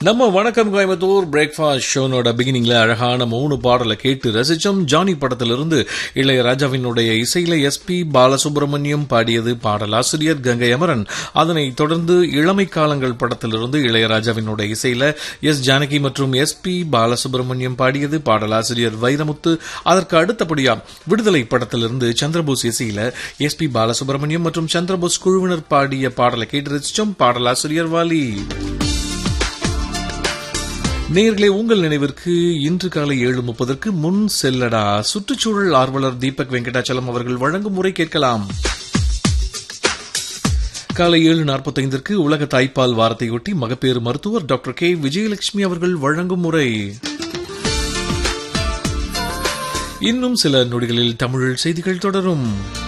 நம்ம வணக்கம் கோயம்புத்தூர் பிரேக்ஃபாஸ்ட் ஷோனோட பிகினிங்ல அழகான மூணு பாடலை கேட்டு ரசிச்சோம் ஜானி படத்திலிருந்து இளையராஜாவினுடைய இசையில எஸ் பி பாலசுப்ரமணியம் பாடியது பாடலாசிரியர் கங்கை அமரன் அதனைத் தொடர்ந்து இளமை காலங்கள் படத்திலிருந்து இளையராஜாவினுடைய இசையில எஸ் ஜானகி மற்றும் எஸ் பி பாலசுப்ரமணியம் பாடியது பாடலாசிரியர் வைரமுத்து அதற்கு அடுத்தபடியா விடுதலை படத்திலிருந்து சந்திரபோஸ் இசையில எஸ் பி பாலசுப்ரமணியம் மற்றும் சந்திரபோஸ் குழுவினர் பாடிய பாடலை கேட்டு ரசிச்சோம் பாடலாசிரியர் வாலி நேர்களே உங்கள் நினைவிற்கு இன்று காலை ஏழு முப்பதற்கு முன் செல்லடா சுற்றுச்சூழல் ஆர்வலர் தீபக் வெங்கடாச்சலம் அவர்கள் வழங்கும் முறை கேட்கலாம் காலை ஏழு நாற்பத்தைந்திற்கு உலக தாய்ப்பால் வாரத்தையொட்டி மகப்பேறு மருத்துவர் டாக்டர் கே விஜயலட்சுமி அவர்கள் வழங்கும் முறை இன்னும் சில நொடிகளில் தமிழ் செய்திகள் தொடரும்